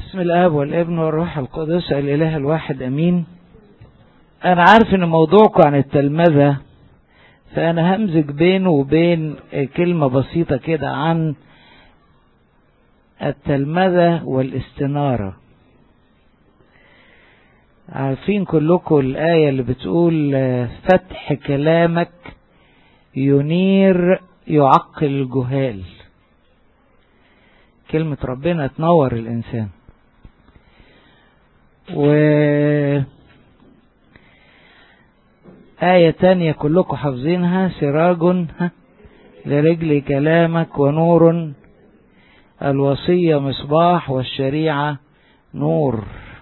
بسم الاب والابن والروح القدس الاله الواحد امين انا عارف ان موضوعكم عن التلمذة فانا همزج بينه وبين كلمة بسيطة كده عن التلمذة والاستنارة عارفين كلكم الآية اللي بتقول فتح كلامك ينير يعقل الجهال كلمة ربنا تنور الإنسان و آية تانية كلكم حافظينها سراج لرجل كلامك ونور الوصية مصباح والشريعة نور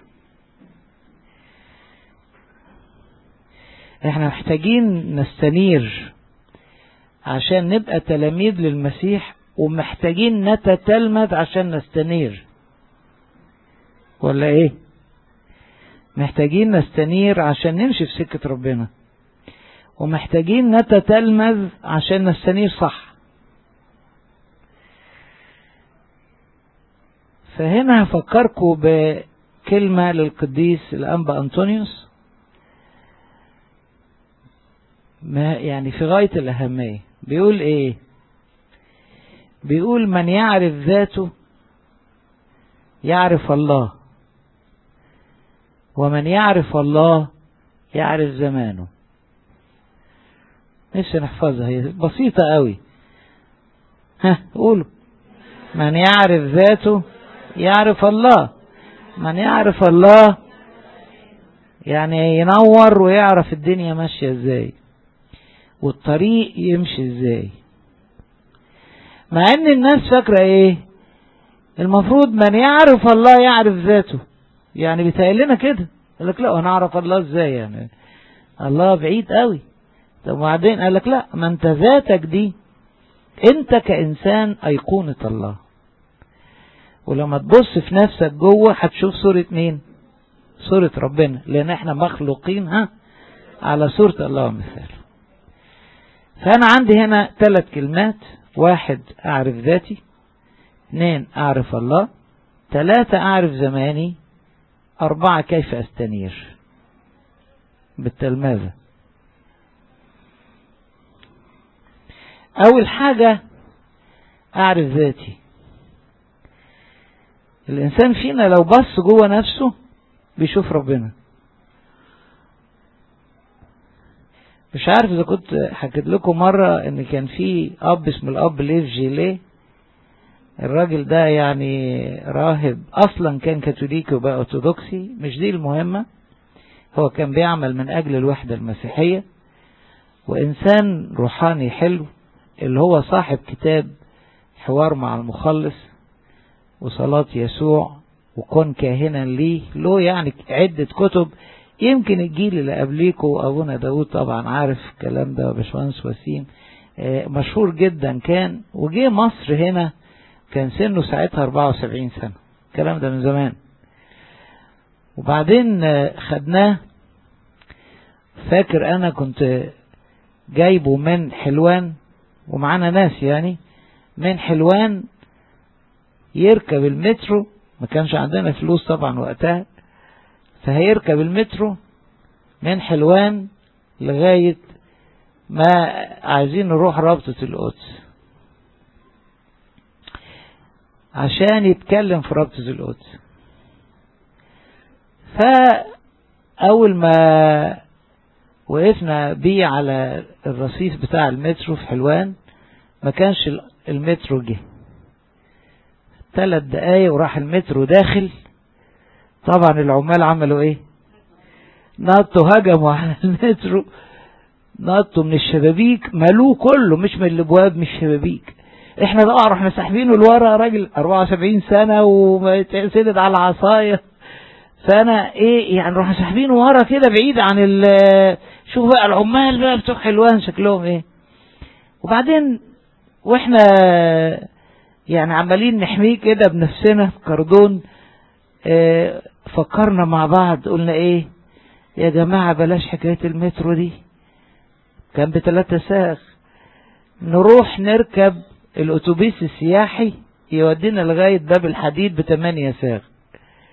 احنا محتاجين نستنير عشان نبقى تلاميذ للمسيح ومحتاجين نتتلمذ عشان نستنير ولا ايه محتاجين نستنير عشان نمشي في سكة ربنا ومحتاجين نتتلمذ عشان نستنير صح فهنا هفكركم بكلمة للقديس الأنبا أنطونيوس ما يعني في غاية الأهمية بيقول إيه بيقول من يعرف ذاته يعرف الله ومن يعرف الله يعرف زمانه نفسي نحفظها هي بسيطة قوي ها قولوا من يعرف ذاته يعرف الله من يعرف الله يعني ينور ويعرف الدنيا ماشية ازاي والطريق يمشي ازاي مع ان الناس فاكرة ايه المفروض من يعرف الله يعرف ذاته يعني بيتقال لنا كده قال لك لا انا اعرف الله ازاي يعني الله بعيد قوي طب وبعدين قال لك لا ما انت ذاتك دي انت كانسان ايقونة الله ولما تبص في نفسك جوه هتشوف صورة مين صورة ربنا لان احنا مخلوقين ها على صورة الله ومثاله فانا عندي هنا ثلاث كلمات واحد اعرف ذاتي اثنين اعرف الله ثلاثة اعرف زماني اربعة كيف استنير بالتلمذة اول حاجة اعرف ذاتي الانسان فينا لو بص جوه نفسه بيشوف ربنا مش عارف اذا كنت حكيت لكم مرة ان كان في اب اسمه الاب ليف جيليه الراجل ده يعني راهب اصلا كان كاثوليكي وبقى ارثوذكسي مش دي المهمة هو كان بيعمل من اجل الوحدة المسيحية وانسان روحاني حلو اللي هو صاحب كتاب حوار مع المخلص وصلاة يسوع وكن كاهنا ليه له يعني عدة كتب يمكن الجيل اللي قبليكوا أبونا داود طبعا عارف الكلام ده باشمهندس وسيم مشهور جدا كان وجه مصر هنا كان سنه ساعتها 74 سنة الكلام ده من زمان وبعدين خدناه فاكر أنا كنت جايبه من حلوان ومعانا ناس يعني من حلوان يركب المترو ما كانش عندنا فلوس طبعا وقتها فهيركب المترو من حلوان لغاية ما عايزين نروح رابطة القدس عشان يتكلم في رابطة القدس فأول ما وقفنا بيه على الرصيف بتاع المترو في حلوان ما كانش المترو جه ثلاث دقايق وراح المترو داخل طبعا العمال عملوا ايه نطوا هجموا على المترو نطوا من الشبابيك ملوه كله مش من الابواب من الشبابيك احنا طبعا رحنا ساحبينه لورا راجل 74 سنة وسند على العصاية فانا ايه يعني رحنا ساحبينه ورا كده بعيد عن ال شوف بقى العمال بقى بتوع حلوان شكلهم ايه وبعدين واحنا يعني عمالين نحميه كده بنفسنا كردون اه فكرنا مع بعض قلنا ايه يا جماعة بلاش حكاية المترو دي كان بثلاثة ساغ نروح نركب الاتوبيس السياحي يودينا لغاية باب الحديد بثمانية ساغ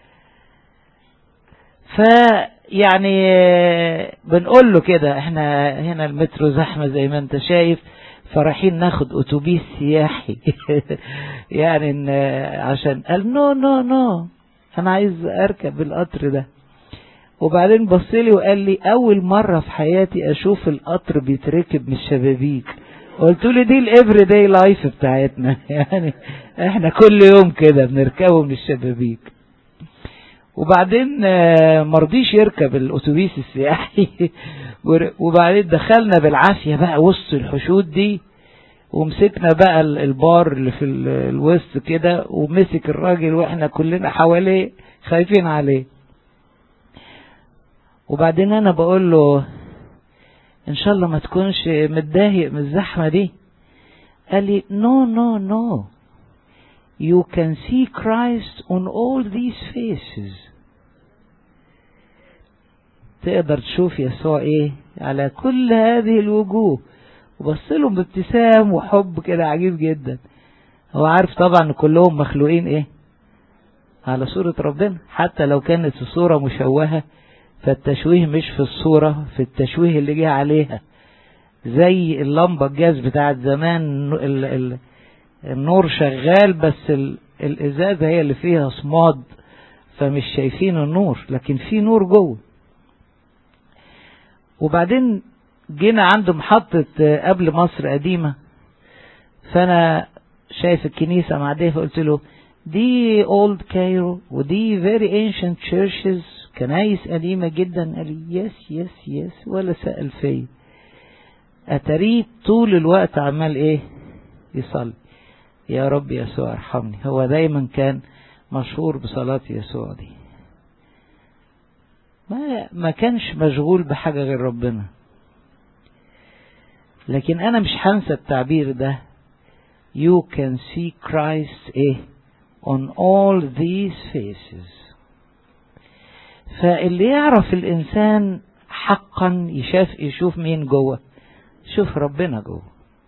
فيعني بنقول له كده احنا هنا المترو زحمة زي ما انت شايف فرايحين ناخد اتوبيس سياحي يعني ان عشان قال نو نو نو انا عايز اركب القطر ده وبعدين بص لي وقال لي اول مرة في حياتي اشوف القطر بيتركب من الشبابيك قلت له دي الافري داي لايف بتاعتنا يعني احنا كل يوم كده بنركبه من الشبابيك وبعدين مرضيش يركب الاتوبيس السياحي وبعدين دخلنا بالعافية بقى وسط الحشود دي ومسكنا بقى البار اللي في الوسط كده ومسك الراجل واحنا كلنا حواليه خايفين عليه وبعدين انا بقول له ان شاء الله ما تكونش متضايق من الزحمة دي قال لي no no no you can see Christ on all these faces تقدر تشوف يسوع ايه على كل هذه الوجوه وبص لهم بابتسام وحب كده عجيب جدا هو عارف طبعا ان كلهم مخلوقين ايه على صورة ربنا حتى لو كانت الصورة مشوهة فالتشويه مش في الصورة في التشويه اللي جه عليها زي اللمبة الجاز بتاعت زمان ال ال النور شغال بس ال الإزازة هي اللي فيها صماد فمش شايفين النور لكن في نور جوه وبعدين جينا عند محطة قبل مصر قديمة فأنا شايف الكنيسة معدية فقلت له دي اولد كايرو ودي very ancient churches كنايس قديمة جدا قال لي يس يس يس ولا سأل فيا أتريد طول الوقت عمال إيه يصلي يا رب يسوع ارحمني هو دايما كان مشهور بصلاة يسوع دي ما ما كانش مشغول بحاجة غير ربنا لكن أنا مش هنسى التعبير ده you can see Christ إيه on all these faces فاللي يعرف الإنسان حقا يشاف يشوف مين جوه شوف ربنا جوه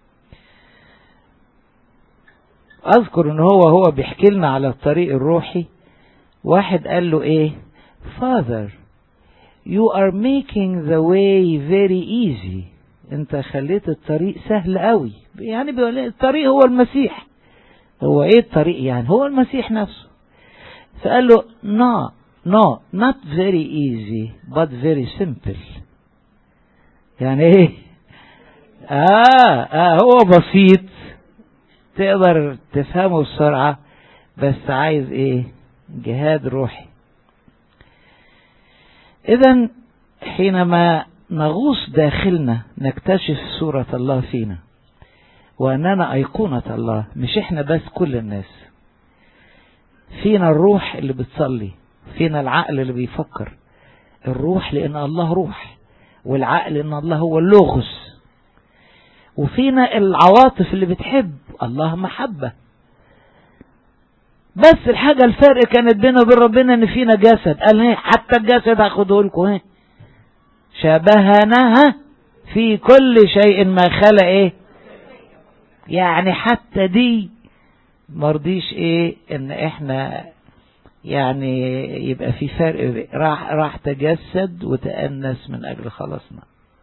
أذكر إن هو هو بيحكي لنا على الطريق الروحي واحد قال له إيه Father you are making the way very easy انت خليت الطريق سهل قوي يعني بيقول الطريق هو المسيح هو ايه الطريق يعني هو المسيح نفسه فقال له no no not very easy but very simple يعني ايه اه اه هو بسيط تقدر تفهمه بسرعة بس عايز ايه جهاد روحي اذا حينما نغوص داخلنا نكتشف صورة الله فينا وأننا أيقونة الله مش إحنا بس كل الناس فينا الروح اللي بتصلي فينا العقل اللي بيفكر الروح لأن الله روح والعقل لأن الله هو اللغز وفينا العواطف اللي بتحب الله محبة بس الحاجة الفرق كانت بينه وبين ربنا ان فينا جسد قال ايه حتى الجسد هاخده لكم ايه شبهناها في كل شيء ما خلق ايه يعني حتى دي مرضيش ايه ان احنا يعني يبقى في فرق راح راح تجسد وتأنس من اجل خلاصنا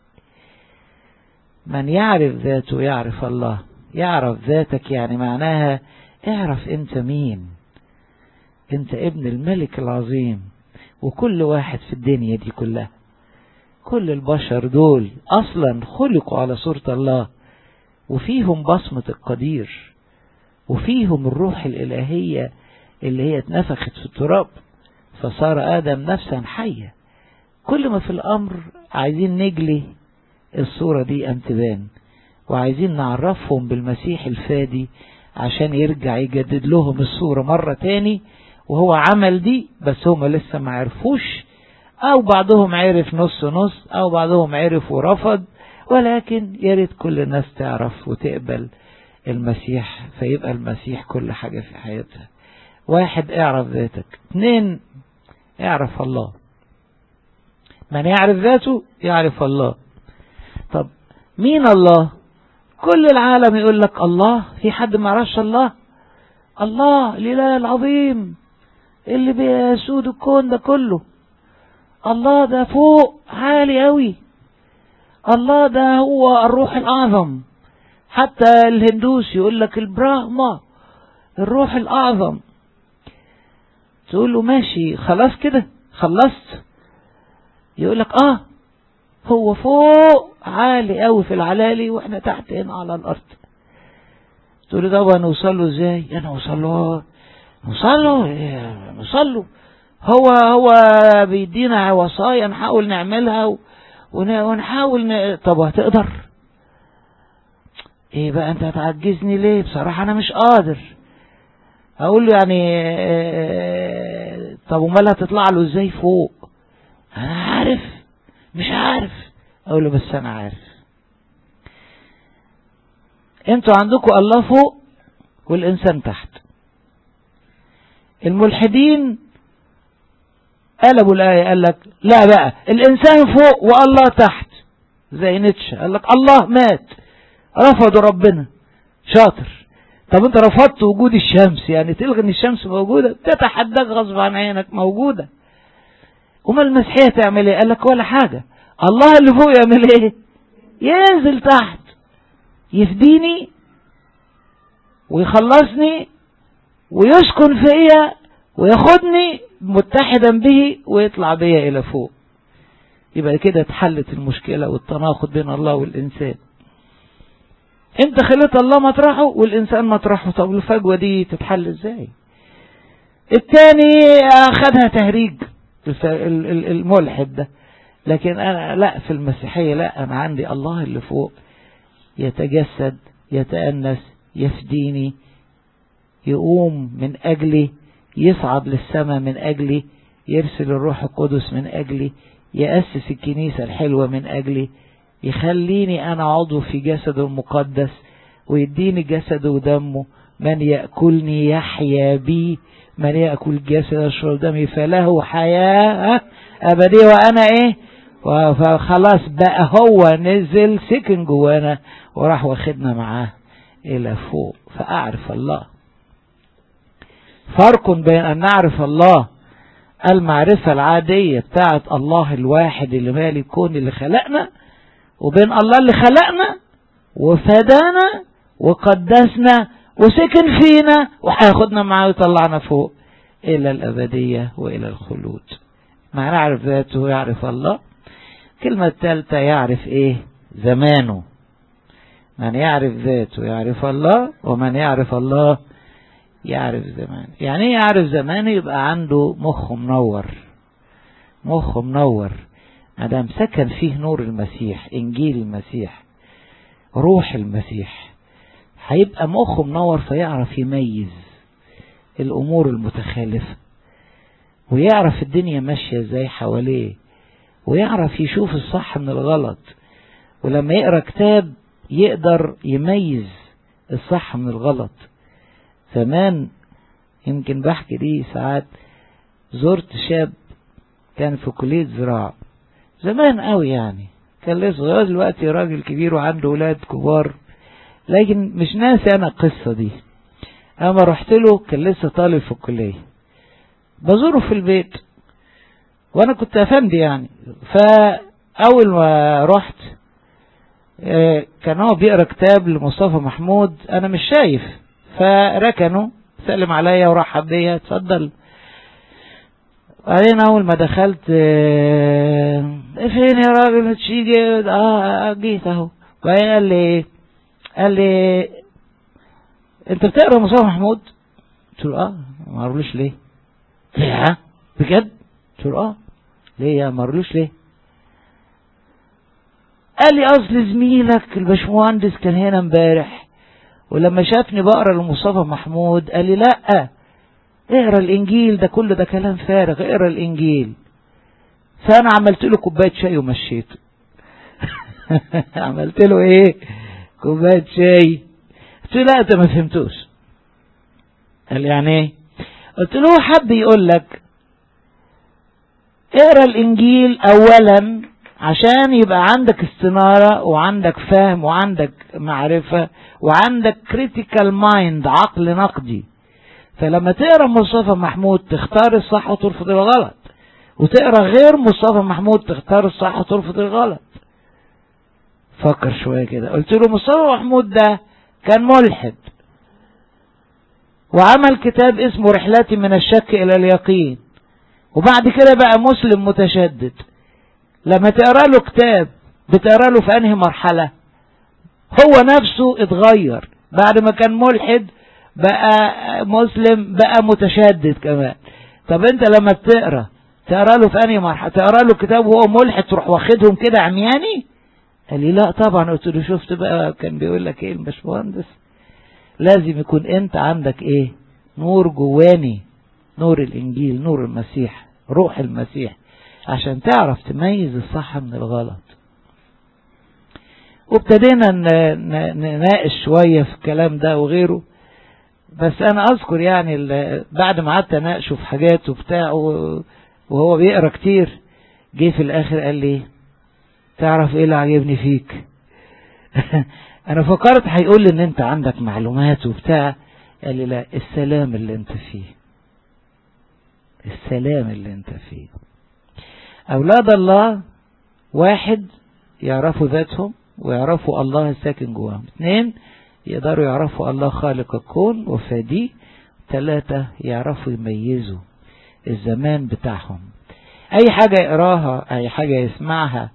من يعرف ذاته يعرف الله يعرف ذاتك يعني معناها اعرف انت مين انت ابن الملك العظيم وكل واحد في الدنيا دي كلها كل البشر دول اصلا خلقوا على صورة الله وفيهم بصمة القدير وفيهم الروح الالهية اللي هي اتنفخت في التراب فصار ادم نفسا حية كل ما في الامر عايزين نجلي الصورة دي ام تبان وعايزين نعرفهم بالمسيح الفادي عشان يرجع يجدد لهم الصورة مرة تاني وهو عمل دي بس هم لسه ما عرفوش او بعضهم عرف نص نص او بعضهم عرف ورفض ولكن يا ريت كل الناس تعرف وتقبل المسيح فيبقى المسيح كل حاجة في حياتها واحد اعرف ذاتك اثنين اعرف الله من يعرف ذاته يعرف الله طب مين الله كل العالم يقول لك الله في حد ما يعرفش الله الله الاله العظيم اللي بيسود الكون ده كله الله ده فوق عالي قوي الله ده هو الروح الأعظم حتى الهندوس يقول لك البراهما الروح الأعظم تقول له ماشي خلاص كده خلصت يقول لك اه هو فوق عالي قوي في العلالي واحنا تحت هنا على الارض تقول له طب نوصل له ازاي انا اوصل له نوصل له إيه نوصل له هو هو بيدينا وصايا نحاول نعملها و... ونحاول ن... طب هتقدر ايه بقى انت هتعجزني ليه بصراحة انا مش قادر اقول له يعني اه طب امال هتطلع له ازاي فوق انا عارف مش عارف اقول له بس انا عارف انتوا عندكم الله فوق والانسان تحت الملحدين قلبوا الآية قال لك لا بقى الإنسان فوق والله تحت زي نيتشه قال لك الله مات رفضوا ربنا شاطر طب انت رفضت وجود الشمس يعني تلغي ان الشمس موجودة تتحداك غصب عن عينك موجودة وما المسيحية تعمل ايه قال لك ولا حاجة الله اللي فوق يعمل ايه ينزل تحت يفديني ويخلصني ويسكن فيا وياخدني متحدا به ويطلع بيا الى فوق يبقى كده اتحلت المشكلة والتناقض بين الله والإنسان انت خليت الله مطرحه والإنسان مطرحه طب الفجوة دي تتحل ازاي التاني اخدها تهريج الملحد ده لكن انا لا في المسيحية لا انا عندي الله اللي فوق يتجسد يتأنس يفديني يقوم من أجلي يصعد للسماء من أجلي يرسل الروح القدس من أجلي يأسس الكنيسة الحلوة من أجلي يخليني أنا عضو في جسده المقدس ويديني جسده ودمه من يأكلني يحيا بي من يأكل جسد يشرب دمي فله حياة أبدية وأنا إيه فخلاص بقى هو نزل سكن جوانا وراح واخدنا معاه إلى فوق فأعرف الله فرق بين أن نعرف الله المعرفة العادية بتاعت الله الواحد اللي مالي الكون اللي خلقنا وبين الله اللي خلقنا وفدانا وقدسنا وسكن فينا وهياخدنا معاه ويطلعنا فوق إلى الأبدية وإلى الخلود ما نعرف ذاته يعرف الله كلمة الثالثة يعرف إيه زمانه من يعرف ذاته يعرف الله ومن يعرف الله يعرف زمان يعني ايه يعرف زمان يبقى عنده مخ منور مخ منور مادام سكن فيه نور المسيح انجيل المسيح روح المسيح هيبقى مخه منور فيعرف يميز الامور المتخالفة ويعرف الدنيا ماشية ازاي حواليه ويعرف يشوف الصح من الغلط ولما يقرأ كتاب يقدر يميز الصح من الغلط زمان يمكن بحكي دي ساعات زرت شاب كان في كلية زراعة زمان قوي يعني كان لسه صغير دلوقتي راجل كبير وعنده ولاد كبار لكن مش ناسي انا القصة دي اما رحت له كان لسه طالب في الكلية بزوره في البيت وانا كنت افندي يعني فاول ما رحت كان هو بيقرا كتاب لمصطفى محمود انا مش شايف فركنوا سلم عليا ورحب بيا اتفضل بعدين اول ما دخلت فين يا راجل تيجي اه جيت اهو بعدين قال لي قال لي انت بتقرا مصطفى محمود قلت له اه ما قرولوش ليه ليه ها بجد قلت له اه ليه يا ما قرولوش ليه قال لي اصل زميلك الباشمهندس كان هنا امبارح ولما شافني بقرا لمصطفى محمود قال لي لا اقرا الانجيل ده كله ده كلام فارغ اقرا الانجيل فانا عملت له كوبايه شاي ومشيته عملت له ايه كوبايه شاي قلت له لا انت ما فهمتوش قال لي يعني ايه قلت له حد يقول لك اقرا الانجيل اولا عشان يبقى عندك استنارة وعندك فهم وعندك معرفة وعندك كريتيكال مايند عقل نقدي فلما تقرا مصطفى محمود تختار الصح وترفض الغلط وتقرا غير مصطفى محمود تختار الصح وترفض الغلط فكر شوية كده قلت له مصطفى محمود ده كان ملحد وعمل كتاب اسمه رحلتي من الشك إلى اليقين وبعد كده بقى مسلم متشدد لما تقرا له كتاب بتقرا له في انهي مرحلة هو نفسه اتغير بعد ما كان ملحد بقى مسلم بقى متشدد كمان طب انت لما بتقرا تقرا له في انهي مرحلة تقرا له كتاب وهو ملحد تروح واخدهم كده عمياني قال لي لا طبعا قلت له شفت بقى كان بيقول لك ايه الباشمهندس لازم يكون انت عندك ايه نور جواني نور الانجيل نور المسيح روح المسيح عشان تعرف تميز الصح من الغلط وابتدينا نناقش شوية في الكلام ده وغيره بس انا اذكر يعني بعد ما قعدت اناقشه في حاجات وبتاع وهو بيقرا كتير جه في الاخر قال لي تعرف ايه اللي عجبني فيك انا فكرت هيقول لي ان انت عندك معلومات وبتاع قال لي لا السلام اللي انت فيه السلام اللي انت فيه اولاد الله واحد يعرفوا ذاتهم ويعرفوا الله الساكن جواهم اثنين يقدروا يعرفوا الله خالق الكون وفاديه ثلاثة يعرفوا يميزوا الزمان بتاعهم اي حاجة يقراها اي حاجة يسمعها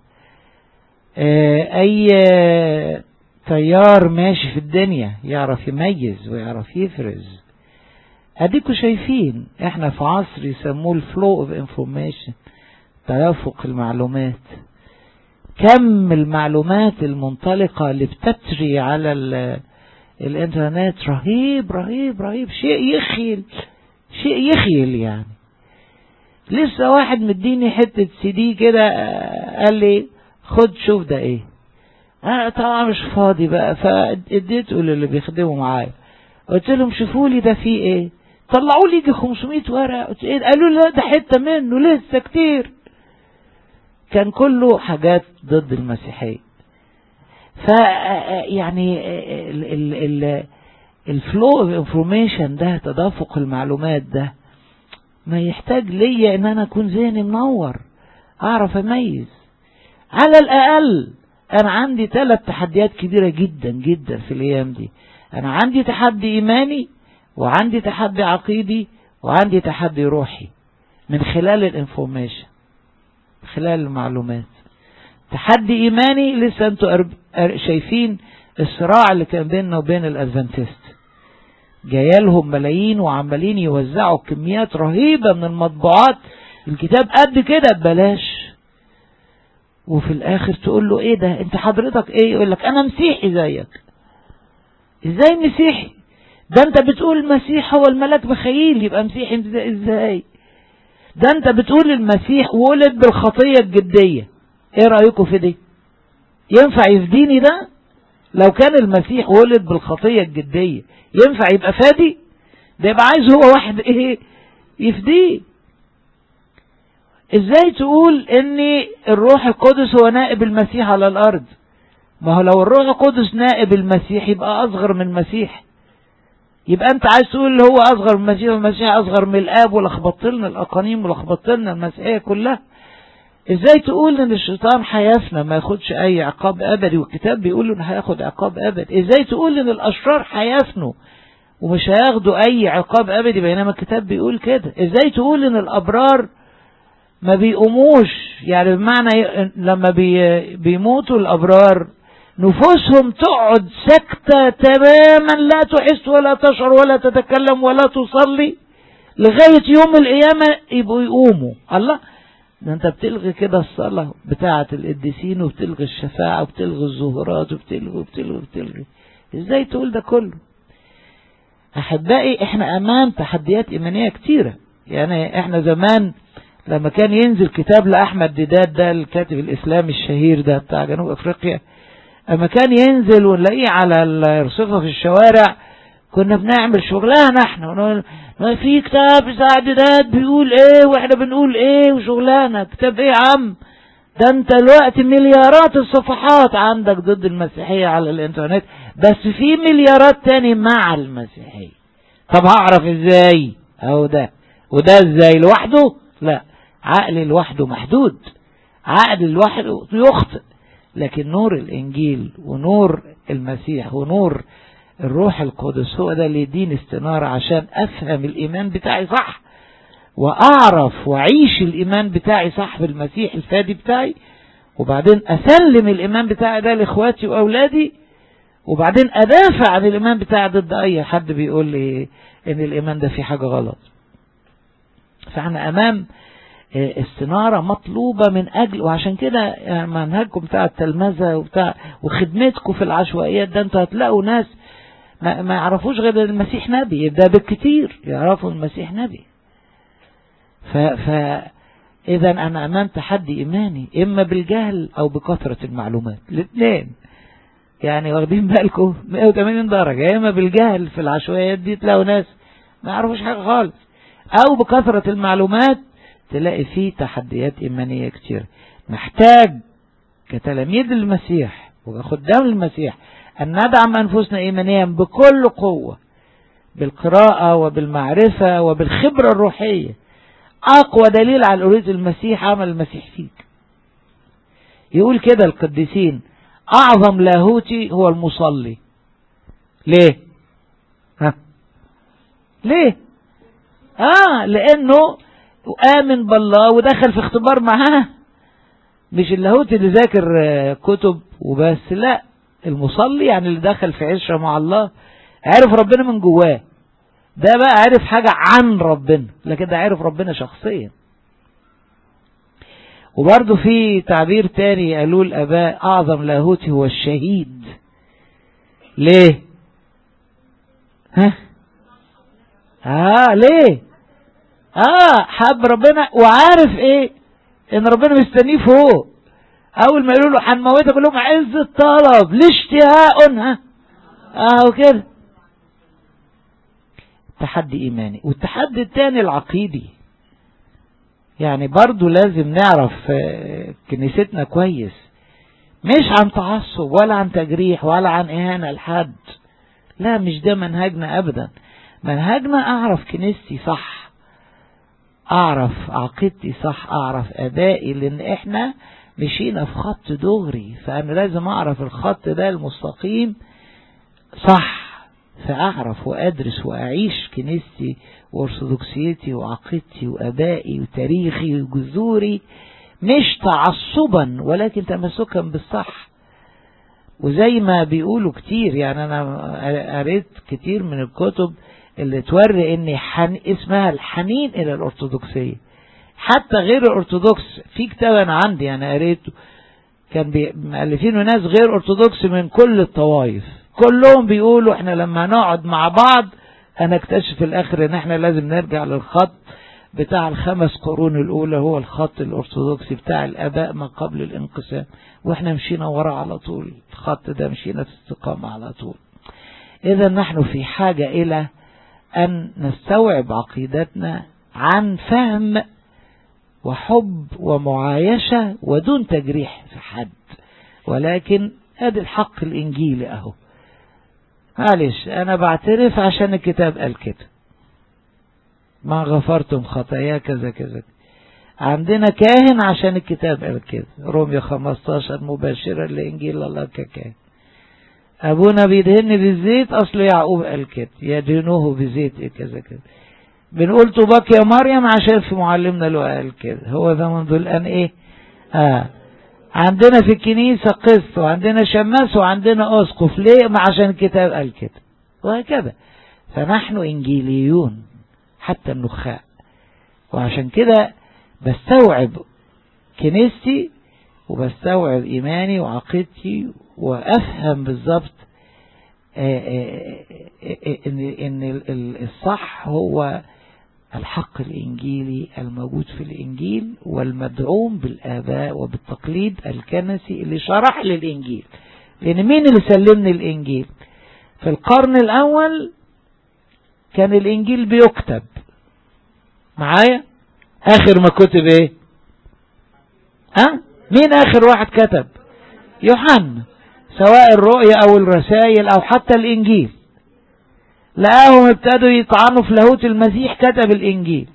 اي تيار ماشي في الدنيا يعرف يميز ويعرف يفرز اديكوا شايفين احنا في عصر يسموه الفلو اوف انفورميشن تدفق المعلومات كم المعلومات المنطلقة اللي بتتري على الانترنت رهيب رهيب رهيب شيء يخيل شيء يخيل يعني لسه واحد مديني حتة سي دي كده قال لي خد شوف ده ايه انا طبعا مش فاضي بقى فاديته للي بيخدموا معايا قلت لهم شوفوا لي ده فيه ايه طلعوا لي يجي 500 ورقه قالوا لي لا ده حته منه لسه كتير كان كله حاجات ضد المسيحيه ف يعني ال ال الفلو اوف انفورميشن ده تدفق المعلومات ده ما يحتاج ليا ان انا اكون ذهني منور اعرف اميز على الاقل انا عندي ثلاث تحديات كبيرة جدا جدا في الايام دي انا عندي تحدي ايماني وعندي تحدي عقيدي وعندي تحدي روحي من خلال الانفورميشن من خلال المعلومات تحدي ايماني لسه انتوا شايفين الصراع اللي كان بيننا وبين الادفنتست جايلهم ملايين وعمالين يوزعوا كميات رهيبة من المطبوعات الكتاب قد كده ببلاش وفي الاخر تقول له ايه ده انت حضرتك ايه يقول لك انا مسيحي زيك ازاي مسيحي ده انت بتقول المسيح هو الملاك مخيل يبقى مسيحي ازاي ده انت بتقول المسيح ولد بالخطية الجدية ايه رأيكم في دي ينفع يفديني ده لو كان المسيح ولد بالخطية الجدية ينفع يبقى فادي ده يبقى عايز هو واحد ايه يفديه ازاي تقول ان الروح القدس هو نائب المسيح على الارض ما هو لو الروح القدس نائب المسيح يبقى اصغر من المسيح يبقى انت عايز تقول اللي هو اصغر من المسيح والمسيح اصغر من الاب ولخبطت لنا الاقانيم ولخبطت لنا المسيحيه كلها ازاي تقول ان الشيطان هيفنى ما ياخدش اي عقاب ابدي والكتاب بيقول انه هياخد عقاب ابدي ازاي تقول ان الاشرار هيفنوا ومش هياخدوا اي عقاب ابدي بينما الكتاب بيقول كده ازاي تقول ان الابرار ما بيقوموش يعني بمعنى لما بي بيموتوا الابرار نفوسهم تقعد ساكتة تماما لا تحس ولا تشعر ولا تتكلم ولا تصلي لغاية يوم القيامة يبقوا يقوموا الله ده انت بتلغي كده الصلاة بتاعة القديسين وبتلغي الشفاعة وبتلغي الظهورات وبتلغي وبتلغي وبتلغي ازاي تقول ده كله احبائي احنا امام تحديات ايمانية كتيرة يعني احنا زمان لما كان ينزل كتاب لأحمد ديدات ده الكاتب الإسلامي الشهير ده بتاع جنوب أفريقيا أما كان ينزل ونلاقيه على الرصفة في الشوارع كنا بنعمل شغلانة احنا ونقول ما في كتاب بتاع ديدات بيقول ايه واحنا بنقول ايه وشغلانة كتاب ايه يا عم ده انت الوقت مليارات الصفحات عندك ضد المسيحية على الانترنت بس في مليارات تاني مع المسيحية طب هعرف ازاي اهو ده وده ازاي لوحده لا عقل لوحده محدود عقل لوحده يخطئ لكن نور الإنجيل ونور المسيح ونور الروح القدس هو ده اللي يديني استنارة عشان أفهم الإيمان بتاعي صح وأعرف وأعيش الإيمان بتاعي صح بالمسيح الفادي بتاعي وبعدين أسلم الإيمان بتاعي ده لإخواتي وأولادي وبعدين أدافع عن الإيمان بتاعي ضد أي حد بيقول لي إن الإيمان ده فيه حاجة غلط فاحنا أمام استنارة مطلوبة من أجل وعشان كده منهجكم بتاع التلمذة وبتاع وخدمتكم في العشوائيات ده انتوا هتلاقوا ناس ما, ما يعرفوش غير المسيح نبي ده بالكتير يعرفوا المسيح نبي ف, ف إذا أنا أمام تحدي إيماني إما بالجهل أو بكثرة المعلومات الاثنين يعني واخدين بالكم 180 درجة إما بالجهل في العشوائيات دي تلاقوا ناس ما يعرفوش حاجة خالص أو بكثرة المعلومات تلاقي فيه تحديات إيمانية كتير محتاج كتلاميذ المسيح وخدام المسيح أن ندعم أنفسنا إيمانيا بكل قوة بالقراءة وبالمعرفة وبالخبرة الروحية أقوى دليل على أريد المسيح عمل المسيح فيك يقول كده القديسين أعظم لاهوتي هو المصلي ليه ها ليه آه لأنه آمن بالله ودخل في اختبار معاه مش اللاهوت اللي ذاكر كتب وبس لا المصلي يعني اللي دخل في عشرة مع الله عرف ربنا من جواه ده بقى عرف حاجة عن ربنا لكن ده عرف ربنا شخصيا وبرضه في تعبير تاني قالوا الآباء أعظم لاهوتي هو الشهيد ليه ها اه ليه اه حب ربنا وعارف ايه ان ربنا مستنيه فوق اول ما يقولوا له هنموتك يقول لهم عز الطلب لاشتهاء ها اهو كده تحدي ايماني والتحدي الثاني العقيدي يعني برضو لازم نعرف كنيستنا كويس مش عن تعصب ولا عن تجريح ولا عن اهانة لحد لا مش ده منهجنا ابدا منهجنا اعرف كنيستي صح اعرف عقيدتي صح اعرف ادائي لان احنا مشينا في خط دغري فانا لازم اعرف الخط ده المستقيم صح فاعرف وادرس واعيش كنيستي وارثوذكسيتي وعقيدتي وابائي وتاريخي وجذوري مش تعصبا ولكن تمسكا بالصح وزي ما بيقولوا كتير يعني انا قريت كتير من الكتب اللي توري ان حن اسمها الحنين الى الارثوذكسيه حتى غير الارثوذكس في كتاب انا عندي انا قريته كان مؤلفينه ناس غير ارثوذكس من كل الطوائف كلهم بيقولوا احنا لما نقعد مع بعض هنكتشف في الاخر ان احنا لازم نرجع للخط بتاع الخمس قرون الاولى هو الخط الارثوذكسي بتاع الاباء ما قبل الانقسام واحنا مشينا ورا على طول الخط ده مشينا في استقامة على طول اذا نحن في حاجة الى أن نستوعب عقيدتنا عن فهم وحب ومعايشة ودون تجريح في حد ولكن ادي الحق الإنجيلي أهو معلش أنا بعترف عشان الكتاب قال كده ما غفرتم خطايا كذا كذا عندنا كاهن عشان الكتاب قال كده روميا 15 مباشرة لإنجيل الله ككاهن أبونا بيدهن بالزيت أصل يعقوب قال كده يدهنوه بزيت إيه كذا كذا بنقول طوباك يا مريم عشان في معلمنا له قال كده هو ده منذ الآن إيه آه عندنا في الكنيسة قس وعندنا شماس وعندنا أسقف ليه ما عشان الكتاب قال كده وهكذا فنحن إنجيليون حتى النخاء وعشان كده بستوعب كنيستي وبستوعب إيماني وعقيدتي وأفهم بالظبط إن إن الصح هو الحق الإنجيلي الموجود في الإنجيل والمدعوم بالآباء وبالتقليد الكنسي اللي شرح لي الإنجيل لأن مين اللي سلمني الإنجيل في القرن الأول كان الإنجيل بيكتب معايا آخر ما كتب إيه ها مين آخر واحد كتب يوحنا سواء الرؤيا أو الرسائل أو حتى الإنجيل لقاهم ابتدوا يطعنوا في لاهوت المسيح كتب الإنجيل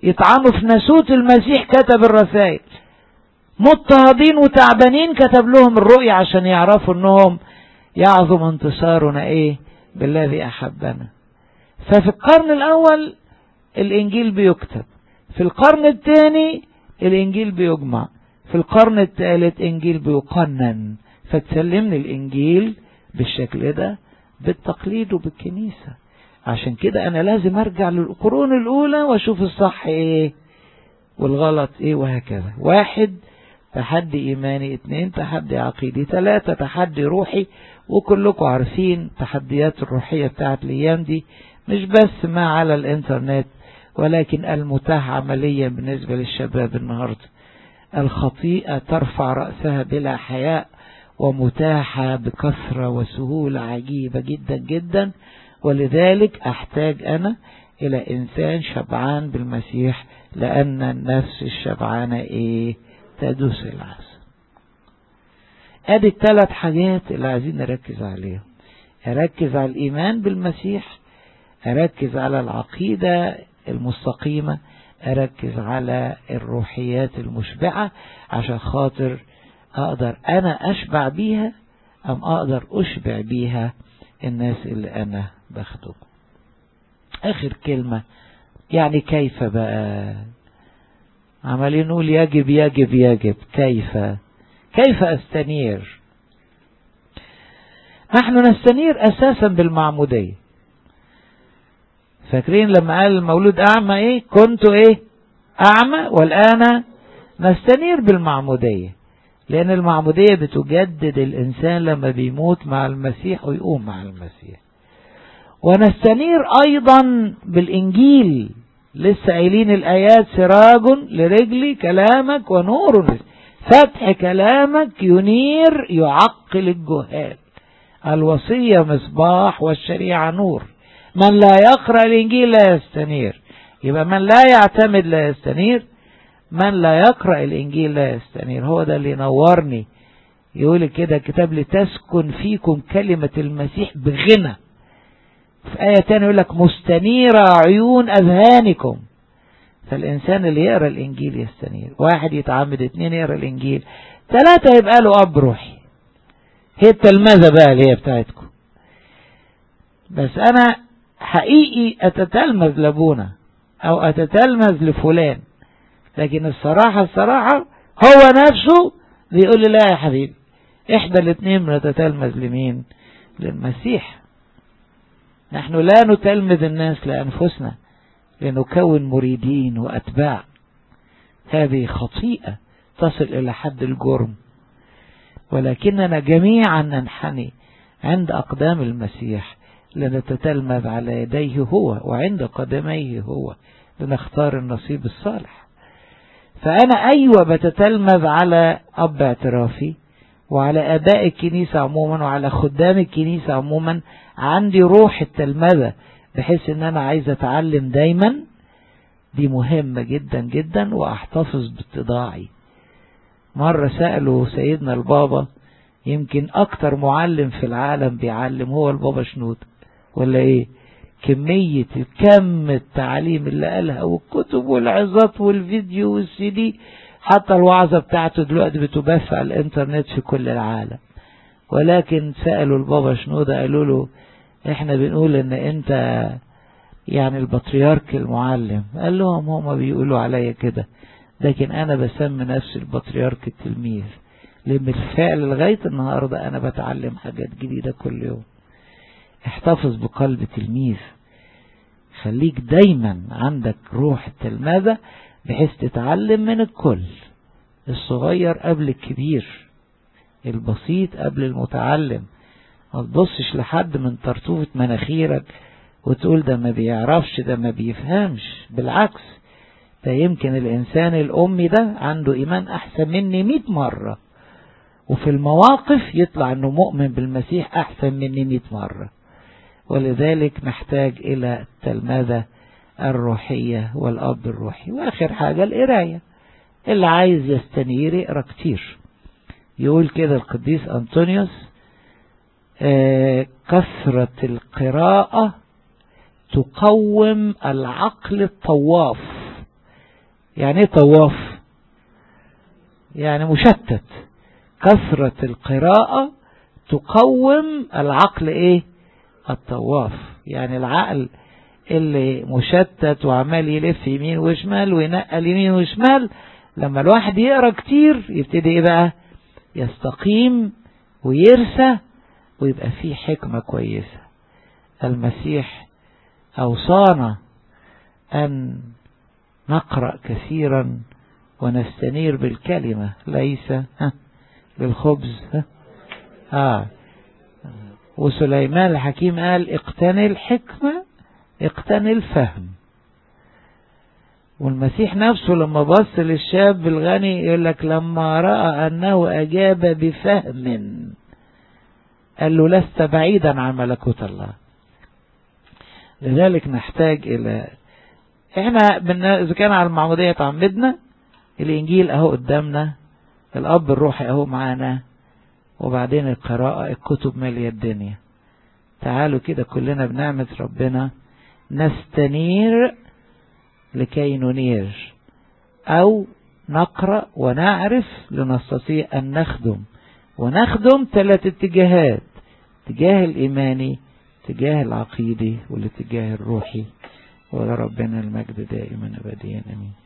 يطعنوا في ناسوت المسيح كتب الرسائل مضطهدين وتعبانين كتب لهم الرؤيا عشان يعرفوا انهم يعظم انتصارنا ايه بالذي احبنا ففي القرن الاول الانجيل بيكتب في القرن الثاني الانجيل بيجمع في القرن الثالث انجيل بيقنن فتسلمني الانجيل بالشكل ده بالتقليد وبالكنيسة عشان كده انا لازم ارجع للقرون الاولى واشوف الصح ايه والغلط ايه وهكذا واحد تحدي ايماني اتنين تحدي عقيدي ثلاثة تحدي روحي وكلكم عارفين تحديات الروحية بتاعت الايام دي مش بس ما على الانترنت ولكن المتاح عمليا بالنسبة للشباب النهاردة الخطيئة ترفع رأسها بلا حياء ومتاحة بكثرة وسهولة عجيبة جدا جدا ولذلك أحتاج أنا إلى إنسان شبعان بالمسيح لأن النفس الشبعانة إيه تدوس العسل ادي الثلاث حاجات اللي عايزين نركز عليهم اركز على الايمان بالمسيح اركز على العقيدة المستقيمة اركز على الروحيات المشبعة عشان خاطر اقدر انا اشبع بيها ام اقدر اشبع بيها الناس اللي انا بخدمه اخر كلمة يعني كيف بقى عمالين نقول يجب يجب يجب كيف كيف استنير نحن نستنير اساسا بالمعمودية فاكرين لما قال المولود اعمى ايه كنت ايه اعمى والان نستنير بالمعمودية لان المعمودية بتجدد الانسان لما بيموت مع المسيح ويقوم مع المسيح ونستنير ايضا بالانجيل لسه قايلين الآيات سراج لرجلي كلامك ونور فتح كلامك ينير يعقل الجهال الوصية مصباح والشريعة نور من لا يقرأ الإنجيل لا يستنير يبقى من لا يعتمد لا يستنير من لا يقرأ الإنجيل لا يستنير هو ده اللي ينورني يقول كده كتاب لتسكن فيكم كلمة المسيح بغنى في آية تانية يقول لك مستنيرة عيون أذهانكم فالإنسان اللي يقرأ الإنجيل يستنير واحد يتعمد اتنين يقرأ الإنجيل ثلاثة يبقى له أب روحي هي التلمذة بقى اللي هي بتاعتكم بس أنا حقيقي أتتلمذ لابونا أو أتتلمذ لفلان لكن الصراحة الصراحة هو نفسه بيقول لي لا يا حبيبي إحدى الاثنين بنتتلمذ لمين للمسيح نحن لا نتلمذ الناس لأنفسنا لنكون مريدين وأتباع هذه خطيئة تصل إلى حد الجرم ولكننا جميعا ننحني عند أقدام المسيح لنتتلمذ على يديه هو وعند قدميه هو لنختار النصيب الصالح فأنا أيوة بتتلمذ على أب اعترافي وعلى أباء الكنيسة عموما وعلى خدام الكنيسة عموما عندي روح التلمذة بحيث ان انا عايز اتعلم دايما دي مهمة جدا جدا واحتفظ باتضاعي مرة سألوا سيدنا البابا يمكن اكتر معلم في العالم بيعلم هو البابا شنود ولا ايه كمية كم التعليم اللي قالها والكتب والعظات والفيديو والسي دي حتى الوعظة بتاعته دلوقتي بتبث على الانترنت في كل العالم ولكن سألوا البابا شنودة قالوا له احنا بنقول ان انت يعني البطريرك المعلم قال لهم هما بيقولوا عليا كده لكن انا بسمي نفسي البطريرك التلميذ لان بالفعل لغاية النهاردة انا بتعلم حاجات جديدة كل يوم احتفظ بقلب تلميذ خليك دايما عندك روح التلمذة بحيث تتعلم من الكل الصغير قبل الكبير البسيط قبل المتعلم ما تبصش لحد من طرطوفة مناخيرك وتقول ده ما بيعرفش ده ما بيفهمش بالعكس ده يمكن الإنسان الأمي ده عنده إيمان أحسن مني مئة مرة وفي المواقف يطلع أنه مؤمن بالمسيح أحسن مني مئة مرة ولذلك نحتاج إلى التلمذة الروحية والأب الروحي وآخر حاجة القراية اللي عايز يستنير يقرأ كتير يقول كده القديس أنطونيوس آه كثرة القراءة تقوم العقل الطواف يعني ايه طواف يعني مشتت كثرة القراءة تقوم العقل ايه الطواف يعني العقل اللي مشتت وعمال يلف يمين وشمال وينقل يمين وشمال لما الواحد يقرأ كتير يبتدي ايه بقى يستقيم ويرسى ويبقى فيه حكمة كويسة المسيح أوصانا أن نقرأ كثيرا ونستنير بالكلمة ليس ها بالخبز ها آه وسليمان الحكيم قال اقتني الحكمة اقتني الفهم والمسيح نفسه لما بص للشاب الغني يقول لك لما رأى أنه أجاب بفهم قال له لست بعيدا عن ملكوت الله لذلك نحتاج إلى احنا إذا كان على المعمودية تعمدنا الإنجيل أهو قدامنا الأب الروحي أهو معانا وبعدين القراءة الكتب مالية الدنيا تعالوا كده كلنا بنعمة ربنا نستنير لكي ننير أو نقرأ ونعرف لنستطيع أن نخدم ونخدم ثلاث اتجاهات اتجاه الإيماني اتجاه العقيدي والاتجاه الروحي ولربنا المجد دائما أبديا أمين